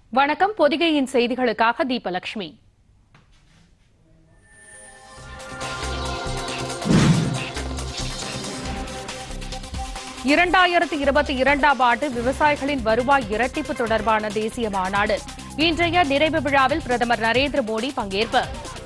வணக்கம் பொதிகையின் செய்திகளுக்காக தீபலட்சுமி இரண்டாயிரத்து இருபத்தி இரண்டாம் ஆண்டு விவசாயிகளின் வருவாய் இரட்டிப்பு தொடர்பான தேசிய மாநாடு இன்றைய நிறைவு விழாவில் பிரதமர் நரேந்திர மோடி பங்கேற்பு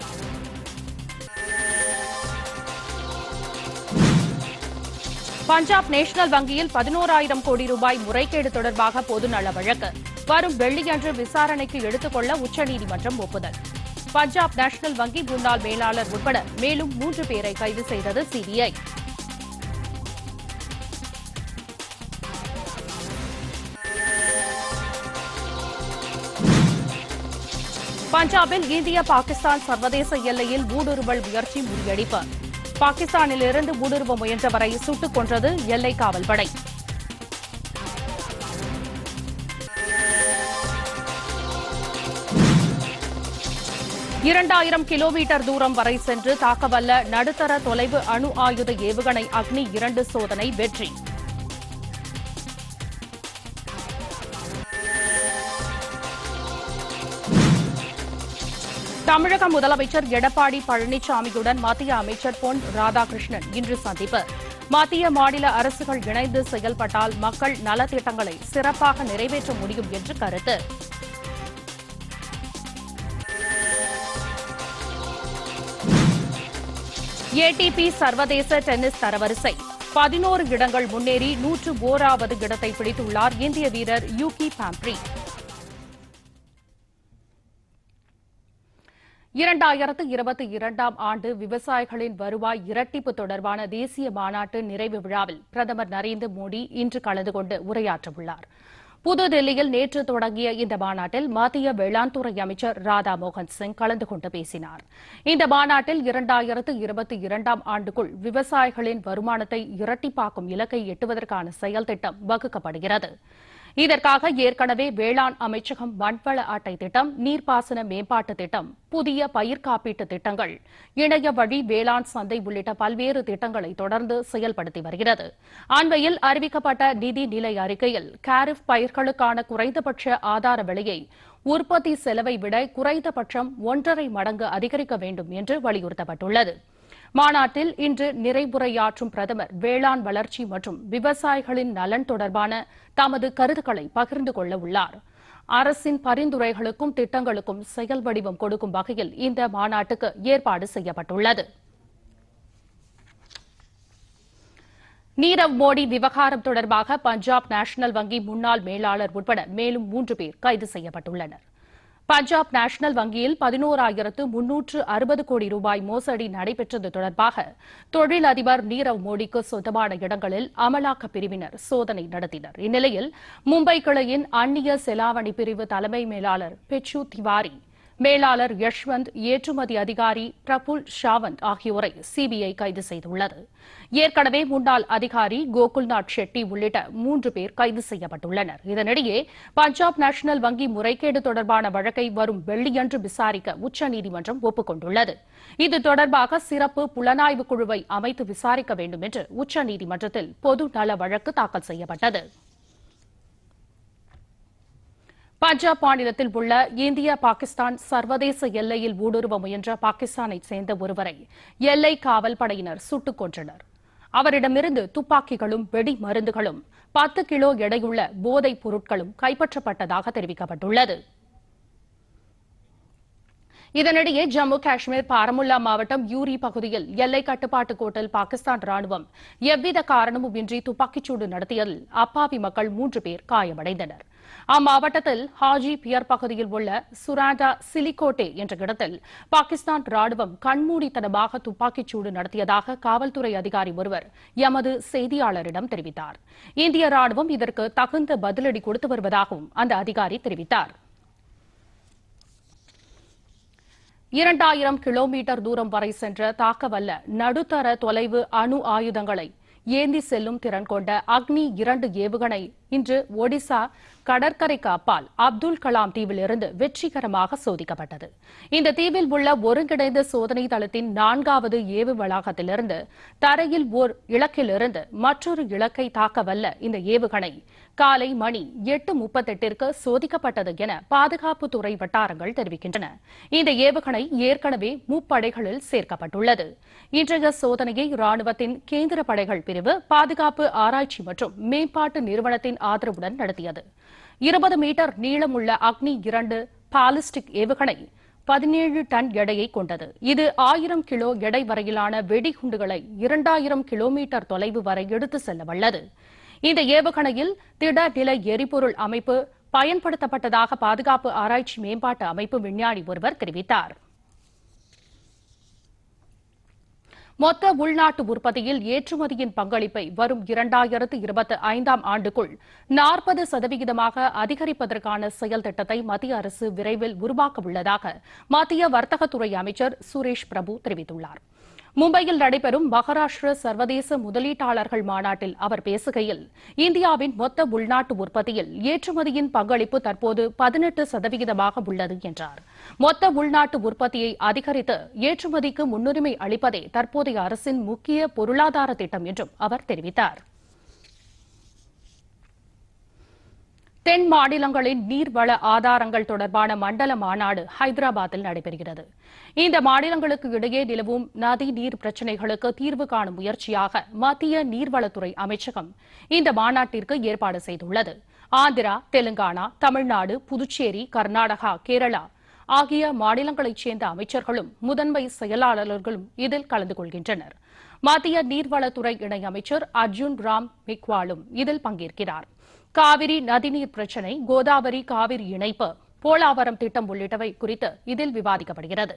பஞ்சாப் நேஷனல் வங்கியில் பதினோராயிரம் கோடி ரூபாய் முறைகேடு தொடர்பாக பொதுநல வழக்கு வரும் வெள்ளியன்று விசாரணைக்கு எடுத்துக் கொள்ள உச்சநீதிமன்றம் ஒப்புதல் பஞ்சாப் நேஷனல் வங்கி முன்னாள் மேலாளர் உட்பட மேலும் மூன்று பேரை கைது செய்தது சிபிஐ பஞ்சாபில் இந்திய பாகிஸ்தான் சர்வதேச எல்லையில் ஊடுருவல் முயற்சி முறியடிப்பு பாகிஸ்தானிலிருந்து ஊடுருவ முயன்றவரை சுட்டுக் கொன்றது எல்லை காவல்படை இரண்டாயிரம் கிலோமீட்டர் தூரம் வரை சென்று தாக்கவல்ல நடுத்தர தொலைவு அணு ஆயுத ஏவுகணை அக்னி இரண்டு சோதனை வெற்றி தமிழக முதலமைச்சர் எடப்பாடி பழனிசாமியுடன் மத்திய அமைச்சர் பொன் ராதாகிருஷ்ணன் இன்று சந்திப்பு மத்திய மாநில அரசுகள் இணைந்து செயல்பட்டால் மக்கள் நலத்திட்டங்களை சிறப்பாக நிறைவேற்ற முடியும் என்று கருத்து ஏடிபி சர்வதேச டென்னிஸ் தரவரிசை பதினோரு இடங்கள் முன்னேறி நூற்று ஓராவது இடத்தை பிடித்துள்ளார் இந்திய வீரர் யூகி பாம்ப்ரி இரண்டாயிரத்து இருபத்தி இரண்டாம் ஆண்டு விவசாயிகளின் வருவாய் இரட்டிப்பு தொடர்பான தேசிய மாநாட்டு நிறைவு விழாவில் பிரதமர் நரேந்திர மோடி இன்று கலந்து கொண்டு உரையாற்றவுள்ளார் புதுதில்லியில் நேற்று தொடங்கிய இந்த மாநாட்டில் மத்திய வேளாண் துறை அமைச்சர் ராதா மோகன் சிங் கலந்து கொண்டு பேசினார் இந்த மாநாட்டில் இரண்டாயிரத்து இருபத்தி இரண்டாம் ஆண்டுக்குள் விவசாயிகளின் வருமானத்தை இரட்டிப்பாக்கும் இலக்கை எட்டுவதற்கான செயல் திட்டம் வகுக்கப்படுகிறது இதற்காக ஏற்கனவே வேளாண் அமைச்சகம் மண்வள அட்டை திட்டம் நீர்ப்பாசன மேம்பாட்டு திட்டம் புதிய பயிர் காப்பீட்டு திட்டங்கள் இணைய வழி வேளாண் சந்தை உள்ளிட்ட பல்வேறு திட்டங்களை தொடர்ந்து செயல்படுத்தி வருகிறது அண்மையில் அறிவிக்கப்பட்ட நிதி நிலை அறிக்கையில் காரிஃப் பயிர்களுக்கான குறைந்தபட்ச ஆதார விலையை உற்பத்தி செலவை விட குறைந்தபட்சம் ஒன்றரை மடங்கு அதிகரிக்க வேண்டும் என்று வலியுறுத்தப்பட்டுள்ளது மாநாட்டில் இன்று நிறைவுரையாற்றும் பிரதமர் வேளாண் வளர்ச்சி மற்றும் விவசாயிகளின் நலன் தொடர்பான தமது கருத்துக்களை பகிர்ந்து கொள்ள உள்ளார் அரசின் பரிந்துரைகளுக்கும் திட்டங்களுக்கும் செயல் வடிவம் கொடுக்கும் வகையில் இந்த மாநாட்டுக்கு ஏற்பாடு செய்யப்பட்டுள்ளது நீரவ் மோடி விவகாரம் தொடர்பாக பஞ்சாப் நேஷனல் வங்கி முன்னாள் மேலாளர் உட்பட மேலும் மூன்று பேர் கைது செய்யப்பட்டுள்ளனர் பஞ்சாப் நேஷனல் வங்கியில் பதினோராயிரத்து முன்னூற்று அறுபது கோடி ரூபாய் மோசடி நடைபெற்றது தொடர்பாக தொழிலதிபர் நீரவ் மோடிக்கு சொந்தமான இடங்களில் அமலாக்கப் பிரிவினர் சோதனை நடத்தினர் இந்நிலையில் மும்பை கிளையின் அந்நிய செலாவணி பிரிவு தலைமை மேலாளர் பெச்சு திவாரி மேலாளர் யஷ்வந்த் ஏற்றுமதி அதிகாரி பிரபுல் ஷாவந்த் ஆகியோரை சிபிஐ கைது செய்துள்ளது ஏற்கனவே முன்னாள் அதிகாரி கோகுல்நாத் ஷெட்டி உள்ளிட்ட மூன்று பேர் கைது செய்யப்பட்டுள்ளனர் இதனிடையே பஞ்சாப் நேஷனல் வங்கி முறைகேடு தொடர்பான வழக்கை வரும் வெள்ளியன்று விசாரிக்க உச்சநீதிமன்றம் ஒப்புக் கொண்டுள்ளது இது தொடர்பாக சிறப்பு புலனாய்வு குழுவை அமைத்து விசாரிக்க வேண்டும் என்று உச்சநீதிமன்றத்தில் பொது நல வழக்கு தாக்கல் செய்யப்பட்டது பஞ்சாப் மாநிலத்தில் உள்ள இந்திய பாகிஸ்தான் சர்வதேச எல்லையில் ஊடுருவ முயன்ற பாகிஸ்தானைச் சேர்ந்த ஒருவரை எல்லை காவல் படையினர் சுட்டுக் கொன்றனர் அவரிடமிருந்து துப்பாக்கிகளும் வெடி மருந்துகளும் பத்து கிலோ எடையுள்ள போதைப் பொருட்களும் கைப்பற்றப்பட்டதாக தெரிவிக்கப்பட்டுள்ளது இதனிடையே ஜம்மு காஷ்மீர் பாரமுல்லா மாவட்டம் யூரி பகுதியில் எல்லை கட்டுப்பாட்டு கோட்டில் பாகிஸ்தான் ராணுவம் எவ்வித காரணமும் இன்றி துப்பாக்கிச்சூடு நடத்தியதில் அப்பாவி மக்கள் மூன்று பேர் காயமடைந்தனர் அம்மாவட்டத்தில் ஹாஜி பியர் பகுதியில் உள்ள சுராண்டா சிலிகோட்டே என்ற இடத்தில் பாகிஸ்தான் ராணுவம் கண்மூடித்தனமாக துப்பாக்கிச்சூடு நடத்தியதாக காவல்துறை அதிகாரி ஒருவர் எமது செய்தியாளரிடம் தெரிவித்தார் இந்திய ராணுவம் இதற்கு தகுந்த பதிலடி கொடுத்து வருவதாகவும் அந்த அதிகாரி தெரிவித்தார் இரண்டாயிரம் கிலோமீட்டர் தூரம் வரை சென்ற தாக்கவல்ல நடுத்தர தொலைவு அணு ஆயுதங்களை ஏந்தி செல்லும் திறன் கொண்ட அக்னி இரண்டு ஏவுகணை இன்று ஒடிசா கடற்கரைக்கு அப்பால் அப்துல் கலாம் தீவிலிருந்து வெற்றிகரமாக சோதிக்கப்பட்டது இந்த தீவில் உள்ள ஒருங்கிணைந்த சோதனை தளத்தின் நான்காவது ஏவு வளாகத்திலிருந்து தரையில் ஓர் இலக்கிலிருந்து மற்றொரு இலக்கை தாக்க வல்ல இந்த ஏவுகணை காலை மணி எட்டு முப்பத்தெட்டிற்கு சோதிக்கப்பட்டது என பாதுகாப்புத்துறை வட்டாரங்கள் தெரிவிக்கின்றன இந்த ஏவுகணை ஏற்கனவே முப்படைகளில் சேர்க்கப்பட்டுள்ளது இன்றைய சோதனையை ராணுவத்தின் கேந்திர படைகள் பிரிவு பாதுகாப்பு ஆராய்ச்சி மற்றும் மேம்பாட்டு நிறுவனத்தின் ஆதரவுடன் நடத்தியது இருபது மீட்டர் நீளமுள்ள அக்னி இரண்டு பாலிஸ்டிக் ஏவுகணை பதினேழு டன் எடையை கொண்டது இது ஆயிரம் கிலோ எடை வரையிலான வெடிகுண்டுகளை இரண்டாயிரம் கிலோமீட்டர் தொலைவு வரை எடுத்து செல்ல வல்லது இந்த ஏவுகணையில் திடநிலை எரிபொருள் அமைப்பு பயன்படுத்தப்பட்டதாக பாதுகாப்பு ஆராய்ச்சி மேம்பாட்டு அமைப்பு விஞ்ஞானி ஒருவர் தெரிவித்தார் மொத்த உள்நாட்டு உற்பத்தியில் ஏற்றுமதியின் பங்களிப்பை வரும் இரண்டாயிரத்து இருபத்தி ஐந்தாம் ஆண்டுக்குள் நாற்பது சதவிகிதமாக அதிகரிப்பதற்கான செயல் திட்டத்தை மத்திய அரசு விரைவில் உருவாக்க உள்ளதாக மத்திய வர்த்தகத்துறை அமைச்சர் சுரேஷ் பிரபு தெரிவித்துள்ளார் மும்பையில் நடைபெறும் மகாராஷ்டிர சர்வதேச முதலீட்டாளர்கள் மாநாட்டில் அவர் பேசுகையில் இந்தியாவின் மொத்த உள்நாட்டு உற்பத்தியில் ஏற்றுமதியின் பங்களிப்பு தற்போது பதினெட்டு சதவிகிதமாக உள்ளது என்றார் மொத்த உள்நாட்டு உற்பத்தியை அதிகரித்து ஏற்றுமதிக்கு முன்னுரிமை அளிப்பதே தற்போதைய அரசின் முக்கிய பொருளாதார திட்டம் என்றும் அவர் தெரிவித்தார் தென் மாநிலங்களின் நீர்வள ஆதாரங்கள் தொடர்பான மண்டல மாநாடு ஹைதராபாத்தில் நடைபெறுகிறது இந்த மாநிலங்களுக்கு இடையே நிலவும் நதி நீர் பிரச்சினைகளுக்கு தீர்வு காணும் முயற்சியாக மத்திய நீர்வளத்துறை அமைச்சகம் இந்த மாநாட்டிற்கு ஏற்பாடு செய்துள்ளது ஆந்திரா தெலுங்கானா தமிழ்நாடு புதுச்சேரி கர்நாடகா கேரளா ஆகிய மாநிலங்களைச் சேர்ந்த அமைச்சர்களும் முதன்மை செயலாளர்களும் இதில் கலந்து கொள்கின்றனர் மத்திய நீர்வளத்துறை இணையமைச்சர் அர்ஜுன் ராம் மெக்வாலும் இதில் பங்கேற்கிறார் காவிரி நதிநீர் பிரச்சினை கோதாவரி காவிரி இணைப்பு போலாவரம் திட்டம் உள்ளிட்டவை குறித்து இதில் விவாதிக்கப்படுகிறது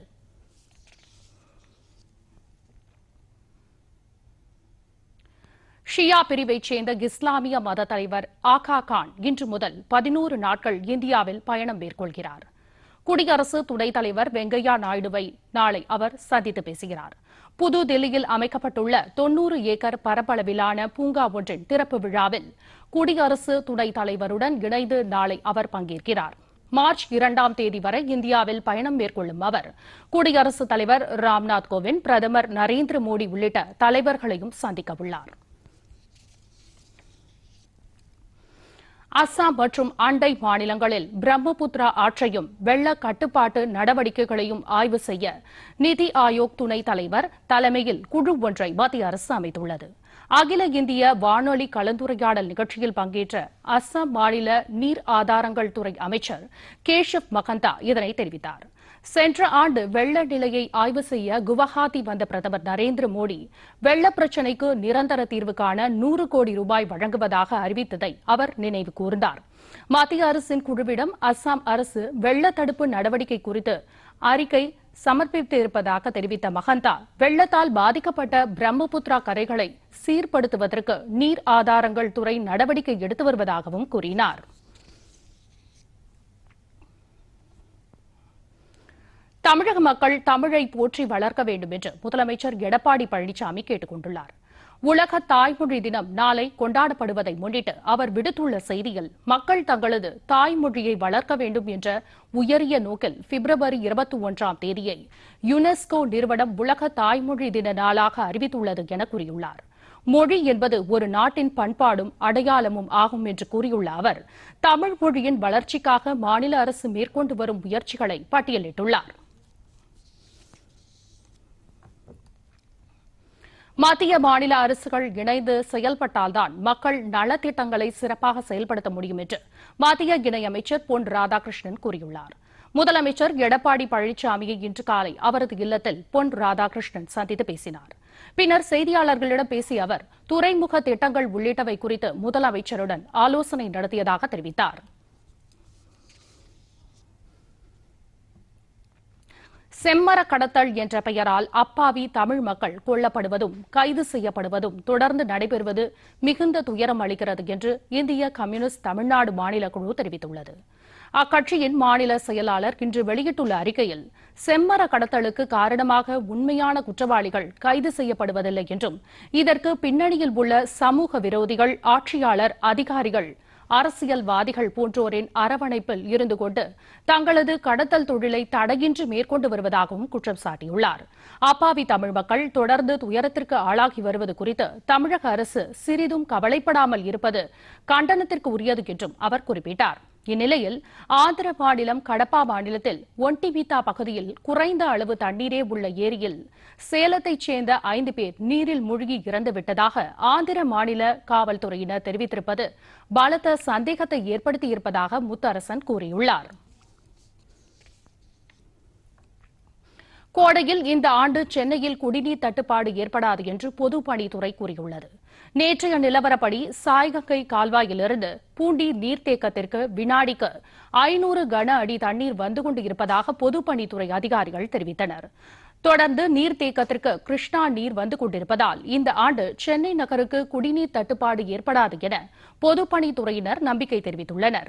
ஷியா பிரிவைச் சேர்ந்த இஸ்லாமிய மத தலைவர் ஆகா கான் இன்று முதல் பதினோரு நாட்கள் இந்தியாவில் பயணம் மேற்கொள்கிறார் குடியரசு துணைத் தலைவர் வெங்கையா நாயுடுவை நாளை அவர் சந்தித்து பேசுகிறார் புது தில்லியில் அமைக்கப்பட்டுள்ள தொன்னூறு ஏக்கர் பரப்பளவிலான பூங்கா ஒன்றின் திறப்பு விழாவில் குடியரசு துணைத் தலைவருடன் இணைந்து நாளை அவர் பங்கேற்கிறார் மார்ச் இரண்டாம் தேதி வரை இந்தியாவில் பயணம் மேற்கொள்ளும் அவர் குடியரசுத் தலைவர் ராம்நாத் கோவிந்த் பிரதமர் நரேந்திர மோடி உள்ளிட்ட தலைவர்களையும் சந்திக்க உள்ளார் அஸ்ஸாம் மற்றும் அண்டை மாநிலங்களில் பிரம்மபுத்திரா ஆற்றையும் வெள்ள கட்டுப்பாட்டு நடவடிக்கைகளையும் ஆய்வு செய்ய நிதி ஆயோக் துணைத் தலைவர் தலைமையில் குழு ஒன்றை மத்திய அரசு அமைத்துள்ளது அகில இந்திய வானொலி கலந்துரையாடல் நிகழ்ச்சியில் பங்கேற்ற அஸ்ஸாம் மாநில நீர் ஆதாரங்கள் துறை அமைச்சர் கேஷப் மகந்தா இதனை தெரிவித்தார் சென்ற ஆண்டு வெள்ள நிலையை ஆய்வு செய்ய குவஹாத்தி வந்த பிரதமர் நரேந்திர மோடி வெள்ள பிரச்சினைக்கு நிரந்தர தீர்வு காண நூறு கோடி ரூபாய் வழங்குவதாக அறிவித்ததை அவர் நினைவு கூர்ந்தார் மத்திய அரசின் குழுவிடம் அஸ்ஸாம் அரசு வெள்ள தடுப்பு நடவடிக்கை குறித்து அறிக்கை சமர்ப்பித்திருப்பதாக தெரிவித்த மகந்தா வெள்ளத்தால் பாதிக்கப்பட்ட பிரம்மபுத்திரா கரைகளை சீர்படுத்துவதற்கு நீர் ஆதாரங்கள் துறை நடவடிக்கை எடுத்து வருவதாகவும் கூறினார் தமிழக மக்கள் தமிழை போற்றி வளர்க்க வேண்டும் என்று முதலமைச்சர் எடப்பாடி பழனிசாமி கேட்டுக் கொண்டுள்ளார் உலக தாய்மொழி தினம் நாளை கொண்டாடப்படுவதை முன்னிட்டு அவர் விடுத்துள்ள செய்தியில் மக்கள் தங்களது தாய்மொழியை வளர்க்க வேண்டும் என்ற உயரிய நோக்கில் பிப்ரவரி இருபத்தி ஒன்றாம் தேதியை யுனெஸ்கோ நிறுவனம் உலக தாய்மொழி தின நாளாக அறிவித்துள்ளது என கூறியுள்ளார் மொழி என்பது ஒரு நாட்டின் பண்பாடும் அடையாளமும் ஆகும் என்று கூறியுள்ள அவர் தமிழ் மொழியின் வளர்ச்சிக்காக மாநில அரசு மேற்கொண்டு வரும் முயற்சிகளை பட்டியலிட்டுள்ளார் மத்திய மாநில அரசுகள் இணைந்து செயல்பட்டால்தான் மக்கள் நலத்திட்டங்களை சிறப்பாக செயல்படுத்த முடியும் என்று மத்திய இணையமைச்சர் பொன் ராதாகிருஷ்ணன் கூறியுள்ளார் முதலமைச்சர் எடப்பாடி பழனிசாமியை இன்று காலை அவரது இல்லத்தில் பொன் ராதாகிருஷ்ணன் சந்தித்து பேசினார் பின்னர் செய்தியாளர்களிடம் பேசிய அவர் துறைமுக திட்டங்கள் உள்ளிட்டவை குறித்து முதலமைச்சருடன் ஆலோசனை நடத்தியதாக தெரிவித்தார் செம்மர கடத்தல் என்ற பெயரால் அப்பாவி தமிழ் மக்கள் கொல்லப்படுவதும் கைது செய்யப்படுவதும் தொடர்ந்து நடைபெறுவது மிகுந்த துயரம் அளிக்கிறது என்று இந்திய கம்யூனிஸ்ட் தமிழ்நாடு மாநில குழு தெரிவித்துள்ளது அக்கட்சியின் மாநில செயலாளர் இன்று வெளியிட்டுள்ள அறிக்கையில் செம்மர கடத்தலுக்கு காரணமாக உண்மையான குற்றவாளிகள் கைது செய்யப்படுவதில்லை என்றும் இதற்கு பின்னணியில் உள்ள சமூக விரோதிகள் ஆட்சியாளர் அதிகாரிகள் அரசியல்வாதிகள் போன்றோரின் அரவணைப்பில் இருந்து கொண்டு தங்களது கடத்தல் தொழிலை தடையின்றி மேற்கொண்டு வருவதாகவும் குற்றம் சாட்டியுள்ளார் அப்பாவி தமிழ் மக்கள் தொடர்ந்து துயரத்திற்கு ஆளாகி வருவது குறித்து தமிழக அரசு சிறிதும் கவலைப்படாமல் இருப்பது கண்டனத்திற்கு உரியது என்றும் அவர் குறிப்பிட்டார் இந்நிலையில் ஆந்திர மாநிலம் கடப்பா மாநிலத்தில் ஒன்டிவித்தா பகுதியில் குறைந்த அளவு தண்ணீரே உள்ள ஏரியில் சேலத்தைச் சேர்ந்த ஐந்து பேர் நீரில் மூழ்கி இறந்து விட்டதாக ஆந்திர மாநில காவல்துறையினர் தெரிவித்திருப்பது பலத்த சந்தேகத்தை ஏற்படுத்தியிருப்பதாக முத்தரசன் கூறியுள்ளார் கோடையில் இந்த ஆண்டு சென்னையில் குடிநீர் தட்டுப்பாடு ஏற்படாது என்று பொதுப்பணித்துறை கூறியுள்ளது நேற்றைய நிலவரப்படி சாய்கங்கை கால்வாயிலிருந்து பூண்டி நீர்த்தேக்கத்திற்கு வினாடிக்கு ஐநூறு கன அடி தண்ணீர் வந்து கொண்டு இருப்பதாக பொதுப்பணித்துறை அதிகாரிகள் தெரிவித்தனர் தொடர்ந்து நீர்த்தேக்கத்திற்கு கிருஷ்ணா நீர் வந்து கொண்டிருப்பதால் இந்த ஆண்டு சென்னை நகருக்கு குடிநீர் தட்டுப்பாடு ஏற்படாது என பொதுப்பணித்துறையினர் நம்பிக்கை தெரிவித்துள்ளனா்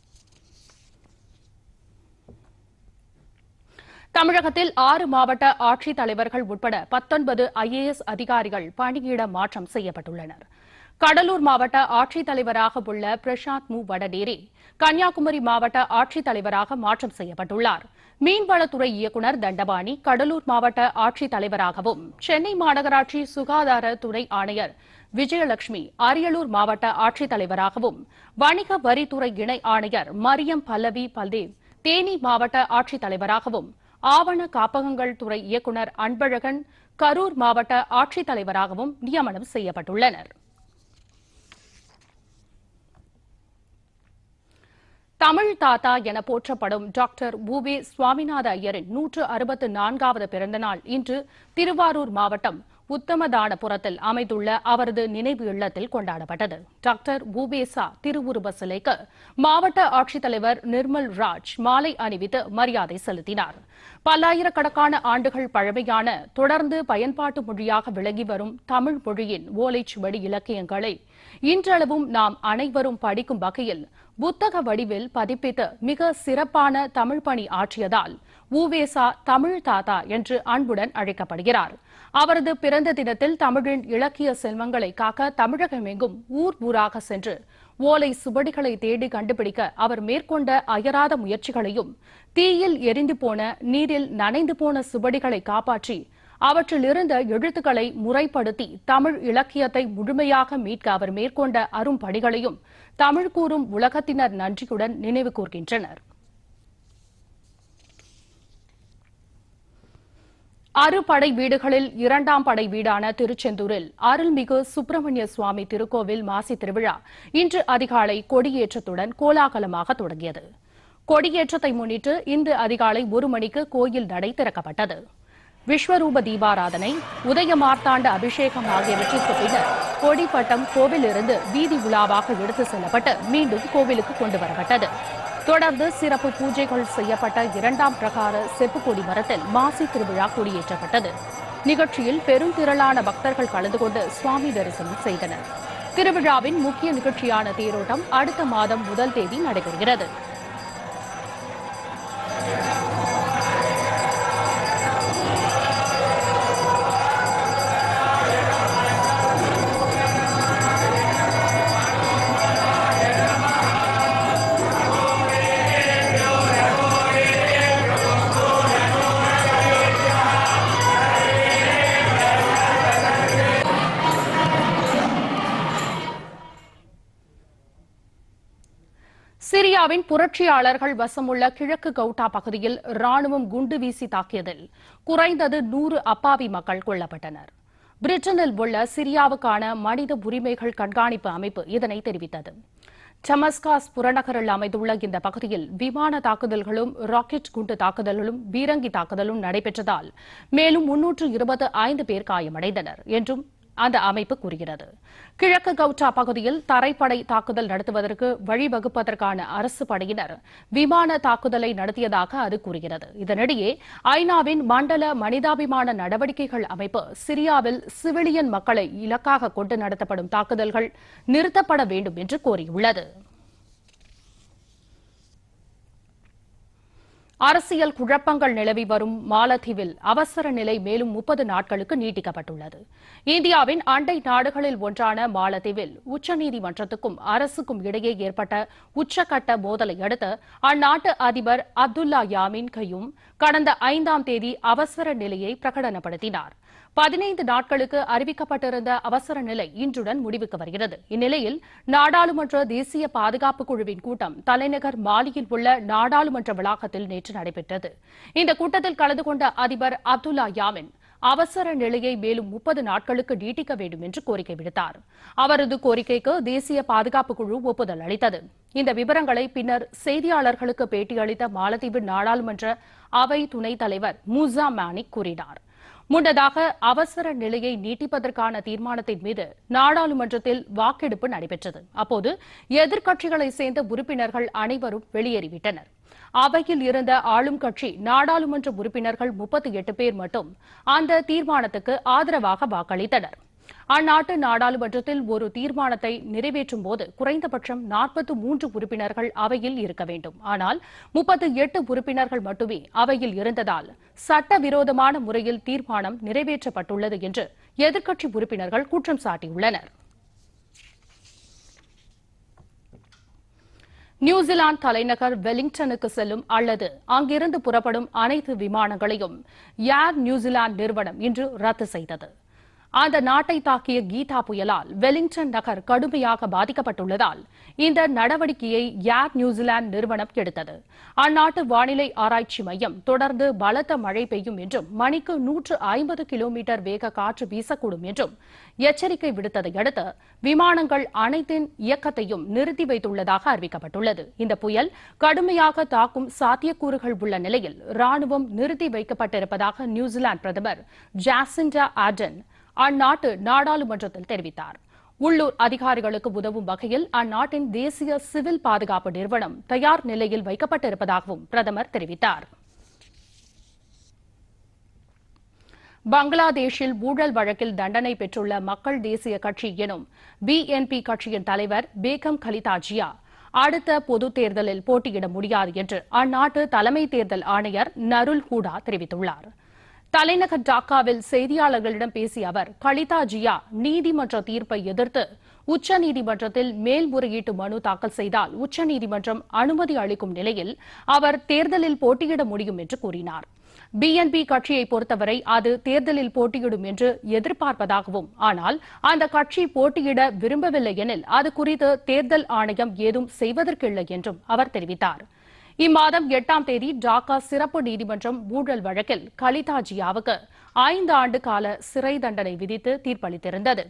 தமிழகத்தில் ஆறு மாவட்ட ஆட்சித் தலைவர்கள் உட்பட பத்தொன்பது ஐஏஎஸ் அதிகாரிகள் பணியிட மாற்றம் செய்யப்பட்டுள்ளனர் கடலூர் மாவட்ட ஆட்சித் தலைவராக உள்ள பிரசாந்த் மு வடநேரே கன்னியாகுமரி மாவட்ட ஆட்சித் தலைவராக மாற்றம் செய்யப்பட்டுள்ளார் மீன்வளத்துறை இயக்குநர் தண்டபாணி கடலூர் மாவட்ட ஆட்சித் தலைவராகவும் சென்னை மாநகராட்சி சுகாதார துணை ஆணையர் விஜயலட்சுமி அரியலூர் மாவட்ட ஆட்சித் தலைவராகவும் வணிக வரித்துறை இணை ஆணையர் மரியம் பல்லவி பல்தேவ் தேனி மாவட்ட ஆட்சித் தலைவராகவும் ஆவண காப்பகங்கள் துறை இயக்குநர் அன்பழகன் கரூர் மாவட்ட ஆட்சித் தலைவராகவும் நியமனம் செய்யப்பட்டுள்ளனர் தமிழ் தாத்தா என போற்றப்படும் டாக்டர் உவே சுவாமிநாத ஐயரின் நூற்று அறுபத்து நான்காவது பிறந்தநாள் இன்று திருவாரூர் மாவட்டம் உத்தமதானபுரத்தில் அமைந்துள்ள அவரது நினைவு இல்லத்தில் கொண்டாடப்பட்டது டாக்டர் பூபேசா திருவுருவ சிலைக்கு மாவட்ட ஆட்சித்தலைவர் நிர்மல் ராஜ் மாலை அணிவித்து மரியாதை செலுத்தினார் பல்லாயிரக்கணக்கான ஆண்டுகள் பழமையான தொடர்ந்து பயன்பாட்டு மொழியாக விளங்கி வரும் தமிழ் மொழியின் ஓலைச்சுவடி இலக்கியங்களை இன்றளவும் நாம் அனைவரும் படிக்கும் வகையில் புத்தக வடிவில் பதிப்பித்து மிக சிறப்பான தமிழ் பணி ஆற்றியதால் ஊவேசா தமிழ் தாத்தா என்று அன்புடன் அழைக்கப்படுகிறார் அவரது பிறந்த தினத்தில் தமிழின் இலக்கிய செல்வங்களை காக்க தமிழகமெங்கும் ஊர் ஊராக சென்று ஓலை சுவடிகளை தேடி கண்டுபிடிக்க அவர் மேற்கொண்ட அயராத முயற்சிகளையும் தீயில் எரிந்து போன நீரில் நனைந்து போன சுவடிகளை காப்பாற்றி அவற்றில் இருந்த எழுத்துக்களை முறைப்படுத்தி தமிழ் இலக்கியத்தை முழுமையாக மீட்க அவர் மேற்கொண்ட அரும்பணிகளையும் தமிழ் கூறும் உலகத்தினர் நன்றியுடன் நினைவு கூர்கின்றனர் அறுபடை வீடுகளில் இரண்டாம் படை வீடான திருச்செந்தூரில் அருள்மிகு சுப்பிரமணிய சுவாமி திருக்கோவில் மாசி திருவிழா இன்று அதிகாலை கொடியேற்றத்துடன் கோலாகலமாக தொடங்கியது கொடியேற்றத்தை முன்னிட்டு இன்று அதிகாலை ஒரு மணிக்கு கோயில் நடை திறக்கப்பட்டது விஸ்வரூப தீபாராதனை உதய மார்த்தாண்ட அபிஷேகம் ஆகியவற்றிற்கு பின்னர் கொடிப்பட்டம் கோவிலிருந்து வீதி உலாவாக எடுத்து செல்லப்பட்டு மீண்டும் கோவிலுக்கு கொண்டு வரப்பட்டது தொடர்ந்து சிறப்பு பூஜைகள் செய்யப்பட்ட இரண்டாம் பிரகார செப்புக்கொடி மரத்தில் மாசி திருவிழா கொடியேற்றப்பட்டது நிகழ்ச்சியில் பெருந்திரளான பக்தர்கள் கலந்து கொண்டு சுவாமி தரிசனம் செய்தனர் திருவிழாவின் முக்கிய நிகழ்ச்சியான தேரோட்டம் அடுத்த மாதம் முதல் தேதி நடைபெறுகிறது சிரியாவின் புரட்சியாளர்கள் வசமுள்ள கிழக்கு கவுட்டா பகுதியில் ராணுவம் குண்டு வீசி தாக்கியதில் குறைந்தது நூறு அப்பாவி மக்கள் கொல்லப்பட்டனர் பிரிட்டனில் உள்ள சிரியாவுக்கான மனித உரிமைகள் கண்காணிப்பு அமைப்பு இதனை தெரிவித்தது டமஸ்காஸ் புறநகரில் அமைந்துள்ள இந்த பகுதியில் விமான தாக்குதல்களும் ராக்கெட் குண்டு தாக்குதல்களும் பீரங்கி தாக்குதலும் நடைபெற்றதால் மேலும் முன்னூற்று இருபது ஐந்து பேர் காயமடைந்தனர் என்றும் அந்த அமைப்பு கூறுகிறது கிழக்கு கவுட்டா பகுதியில் தரைப்படை தாக்குதல் நடத்துவதற்கு வழிவகுப்பதற்கான அரசு படையினர் விமான தாக்குதலை நடத்தியதாக அது கூறுகிறது இதனிடையே ஐநாவின் மண்டல மனிதாபிமான நடவடிக்கைகள் அமைப்பு சிரியாவில் சிவிலியன் மக்களை இலக்காக கொண்டு நடத்தப்படும் தாக்குதல்கள் நிறுத்தப்பட வேண்டும் என்று கோரியுள்ளது அரசியல் குழப்பங்கள் நிலவி வரும் மாலத்தீவில் அவசர நிலை மேலும் முப்பது நாட்களுக்கு நீட்டிக்கப்பட்டுள்ளது இந்தியாவின் அண்டை நாடுகளில் ஒன்றான மாலத்தீவில் உச்சநீதிமன்றத்துக்கும் அரசுக்கும் இடையே ஏற்பட்ட உச்சக்கட்ட மோதலை அடுத்து அந்நாட்டு அதிபர் அப்துல்லா யாமின் கையும் கடந்த ஐந்தாம் தேதி அவசர நிலையை பிரகடனப்படுத்தினார் பதினைந்து நாட்களுக்கு அறிவிக்கப்பட்டிருந்த அவசர நிலை இன்றுடன் முடிவுக்கு வருகிறது இந்நிலையில் நாடாளுமன்ற தேசிய பாதுகாப்பு குழுவின் கூட்டம் தலைநகர் மாலியில் உள்ள நாடாளுமன்ற வளாகத்தில் நேற்று நடைபெற்றது இந்த கூட்டத்தில் கலந்து கொண்ட அதிபர் அப்துல்லா யாமின் அவசர நிலையை மேலும் முப்பது நாட்களுக்கு நீட்டிக்க வேண்டும் என்று கோரிக்கை விடுத்தார் அவரது கோரிக்கைக்கு தேசிய பாதுகாப்பு குழு ஒப்புதல் அளித்தது இந்த விவரங்களை பின்னர் செய்தியாளர்களுக்கு பேட்டியளித்த மாலத்தீவு நாடாளுமன்ற அவை துணைத் தலைவர் மூசா மானிக் கூறினார் முன்னதாக அவசர நிலையை நீட்டிப்பதற்கான தீர்மானத்தின் மீது நாடாளுமன்றத்தில் வாக்கெடுப்பு நடைபெற்றது அப்போது எதிர்க்கட்சிகளைச் சேர்ந்த உறுப்பினர்கள் அனைவரும் வெளியேறிவிட்டனர் அவையில் இருந்த ஆளும் கட்சி நாடாளுமன்ற உறுப்பினர்கள் முப்பத்தி எட்டு பேர் மட்டும் அந்த தீர்மானத்துக்கு ஆதரவாக வாக்களித்தனர் அந்நாட்டு நாடாளுமன்றத்தில் ஒரு தீர்மானத்தை நிறைவேற்றும் போது குறைந்தபட்சம் நாற்பத்து மூன்று உறுப்பினர்கள் அவையில் இருக்க வேண்டும் ஆனால் முப்பத்து எட்டு உறுப்பினர்கள் மட்டுமே அவையில் இருந்ததால் சட்டவிரோதமான முறையில் தீர்மானம் நிறைவேற்றப்பட்டுள்ளது என்று எதிர்க்கட்சி உறுப்பினர்கள் குற்றம் சாட்டியுள்ளனர் நியூசிலாந்து தலைநகர் வெலிங்டனுக்கு செல்லும் அல்லது அங்கிருந்து புறப்படும் அனைத்து விமானங்களையும் ஏர் நியூசிலாந்து நிறுவனம் இன்று ரத்து செய்தது அந்த நாட்டை தாக்கிய கீதா புயலால் வெலிங்டன் நகர் கடுமையாக பாதிக்கப்பட்டுள்ளதால் இந்த நடவடிக்கையை ஏர் நியூசிலாந்து நிறுவனம் எடுத்தது அந்நாட்டு வானிலை ஆராய்ச்சி மையம் தொடர்ந்து பலத்த மழை பெய்யும் என்றும் மணிக்கு நூற்று ஐம்பது கிலோமீட்டர் வேக காற்று வீசக்கூடும் என்றும் எச்சரிக்கை விடுத்ததை அடுத்து விமானங்கள் அனைத்தின் இயக்கத்தையும் நிறுத்தி வைத்துள்ளதாக அறிவிக்கப்பட்டுள்ளது இந்த புயல் கடுமையாக தாக்கும் சாத்தியக்கூறுகள் உள்ள நிலையில் ராணுவம் நிறுத்தி வைக்கப்பட்டிருப்பதாக நியூசிலாந்து பிரதமர் ஜாசிண்டா ஆர்டன் அந்நாட்டு நாடாளுமன்றத்தில் தெரிவித்தார் உள்ளூர் அதிகாரிகளுக்கு உதவும் வகையில் அந்நாட்டின் தேசிய சிவில் பாதுகாப்பு நிறுவனம் தயார் நிலையில் வைக்கப்பட்டிருப்பதாகவும் பிரதமர் தெரிவித்தார் பங்களாதேஷில் ஊழல் வழக்கில் தண்டனை பெற்றுள்ள மக்கள் தேசிய கட்சி எனும் பிஎன்பி கட்சியின் தலைவர் பேகம் கலிதா ஜியா அடுத்த பொதுத் தேர்தலில் போட்டியிட முடியாது என்று அந்நாட்டு தலைமை தேர்தல் ஆணையர் நருல் ஹூடா தெரிவித்துள்ளார் தலைநகர் டாக்காவில் செய்தியாளர்களிடம் பேசிய அவர் கலிதா ஜியா நீதிமன்ற தீர்ப்பை எதிர்த்து உச்சநீதிமன்றத்தில் மேல்முறையீட்டு மனு தாக்கல் செய்தால் உச்சநீதிமன்றம் அனுமதி அளிக்கும் நிலையில் அவர் தேர்தலில் போட்டியிட முடியும் என்று கூறினார் பிஎன்பி கட்சியை பொறுத்தவரை அது தேர்தலில் போட்டியிடும் என்று எதிர்பார்ப்பதாகவும் ஆனால் அந்த கட்சி போட்டியிட விரும்பவில்லை எனில் அது குறித்து தேர்தல் ஆணையம் ஏதும் செய்வதற்கில்லை என்றும் அவர் தெரிவித்தார் இம்மாதம் எட்டாம் தேதி டாக்கா சிறப்பு நீதிமன்றம் ஊழல் வழக்கில் கலிதா ஜியாவுக்கு ஐந்து ஆண்டு கால சிறை தண்டனை விதித்து தீர்ப்பளித்திருந்தது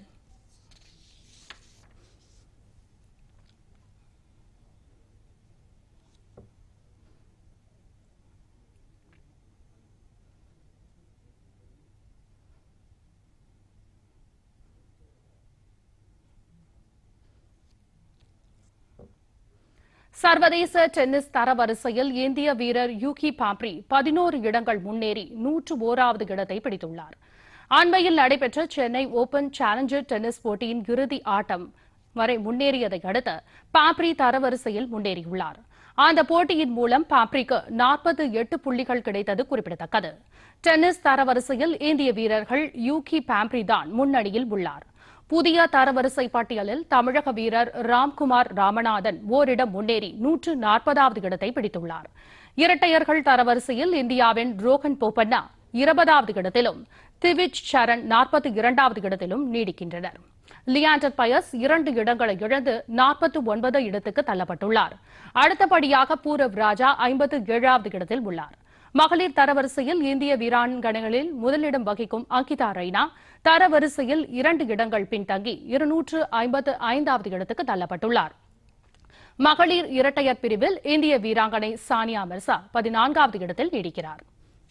சர்வதேச டென்னிஸ் தரவரிசையில் இந்திய வீரர் யூகி பாம்ப்ரி பதினோரு இடங்கள் முன்னேறி நூற்று ஓராவது இடத்தை பிடித்துள்ளார் அண்மையில் நடைபெற்ற சென்னை ஓபன் சேலஞ்சர் டென்னிஸ் போட்டியின் இறுதி ஆட்டம் வரை முன்னேறியதை அடுத்து பாப்ரி தரவரிசையில் முன்னேறியுள்ளார் அந்த போட்டியின் மூலம் பாப்ரிக்கு நாற்பது எட்டு புள்ளிகள் கிடைத்தது குறிப்பிடத்தக்கது டென்னிஸ் தரவரிசையில் இந்திய வீரர்கள் யூகி பாம்ப்ரி தான் முன்னணியில் உள்ளார் புதிய தரவரிசை பட்டியலில் தமிழக வீரர் ராம்குமார் ராமநாதன் ஓரிடம் முன்னேறி நூற்று நாற்பதாவது இடத்தை பிடித்துள்ளார் இரட்டையர்கள் தரவரிசையில் இந்தியாவின் ரோஹன் போபண்ணா இருபதாவது இடத்திலும் திவிஜ் சரண் நாற்பத்தி இரண்டாவது இடத்திலும் நீடிக்கின்றனர் லியாண்டர் பயஸ் இரண்டு இடங்களை இழந்து நாற்பத்தி ஒன்பது இடத்துக்கு தள்ளப்பட்டுள்ளார் அடுத்தபடியாக பூரவ் ராஜா ஐம்பத்து ஏழாவது இடத்தில் உள்ளார் மகளிர் தரவரிசையில் இந்திய வீராங்கனைகளில் முதலிடம் வகிக்கும் அங்கிதா ரெய்னா தரவரிசையில் இரண்டு இடங்கள் பின்தங்கி இருநூற்று ஐம்பத்து ஐந்தாவது இடத்துக்கு தள்ளப்பட்டுள்ளார் மகளிர் இரட்டையர் பிரிவில் இந்திய வீராங்கனை சானியா மிர்சா பதினான்காவது இடத்தில் நீடிக்கிறார்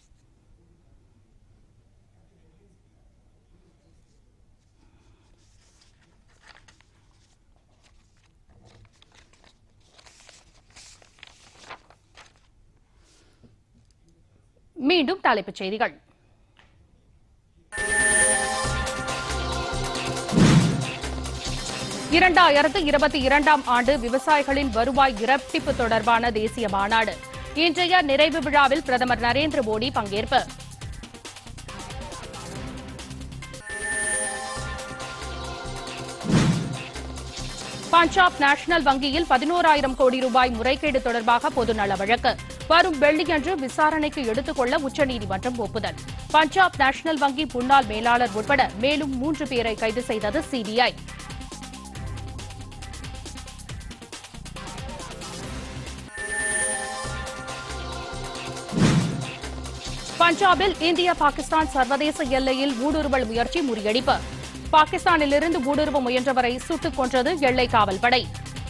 மீண்டும் தலைப்புச் செய்திகள் இரண்டாயிரத்து இருபத்தி இரண்டாம் ஆண்டு விவசாயிகளின் வருவாய் இரட்டிப்பு தொடர்பான தேசிய மாநாடு இன்றைய நிறைவு விழாவில் பிரதமர் நரேந்திர மோடி பங்கேற்பு பஞ்சாப் நேஷனல் வங்கியில் பதினோராயிரம் கோடி ரூபாய் முறைகேடு தொடர்பாக பொதுநல வழக்கு வரும் வெள்ளியன்று விசாரணைக்கு எடுத்துக் கொள்ள உச்சநீதிமன்றம் ஒப்புதல் பஞ்சாப் நேஷனல் வங்கி முன்னாள் மேலாளர் உட்பட மேலும் மூன்று பேரை கைது செய்தது சிபிஐ பஞ்சாபில் இந்திய பாகிஸ்தான் சர்வதேச எல்லையில் ஊடுருவல் முயற்சி முறியடிப்பு பாகிஸ்தானிலிருந்து ஊடுருவ முயன்றவரை சுட்டுக் கொன்றது எல்லை காவல் படை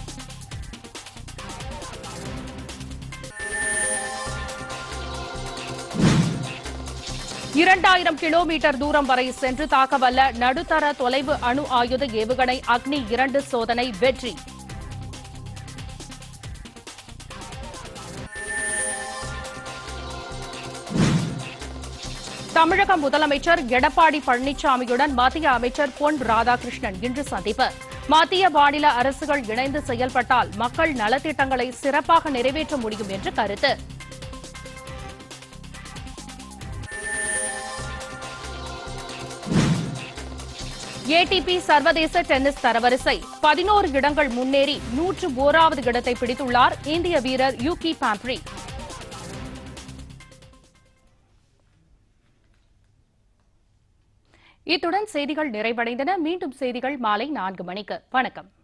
இரண்டாயிரம் கிலோமீட்டர் தூரம் வரை சென்று தாக்கவல்ல நடுத்தர தொலைவு அணு ஆயுத ஏவுகணை அக்னி இரண்டு சோதனை வெற்றி தமிழக முதலமைச்சர் எடப்பாடி பழனிசாமியுடன் மத்திய அமைச்சர் பொன் ராதாகிருஷ்ணன் இன்று சந்திப்பு மத்திய மாநில அரசுகள் இணைந்து செயல்பட்டால் மக்கள் நலத்திட்டங்களை சிறப்பாக நிறைவேற்ற முடியும் என்று கருத்து ஏடிபி சர்வதேச டென்னிஸ் தரவரிசை பதினோரு இடங்கள் முன்னேறி நூற்று ஓராவது இடத்தை பிடித்துள்ளார் இந்திய வீரர் யூகி பாம்ப்ரி இத்துடன் செய்திகள் நிறைவடைந்தன மீண்டும் செய்திகள் மாலை நான்கு மணிக்கு வணக்கம்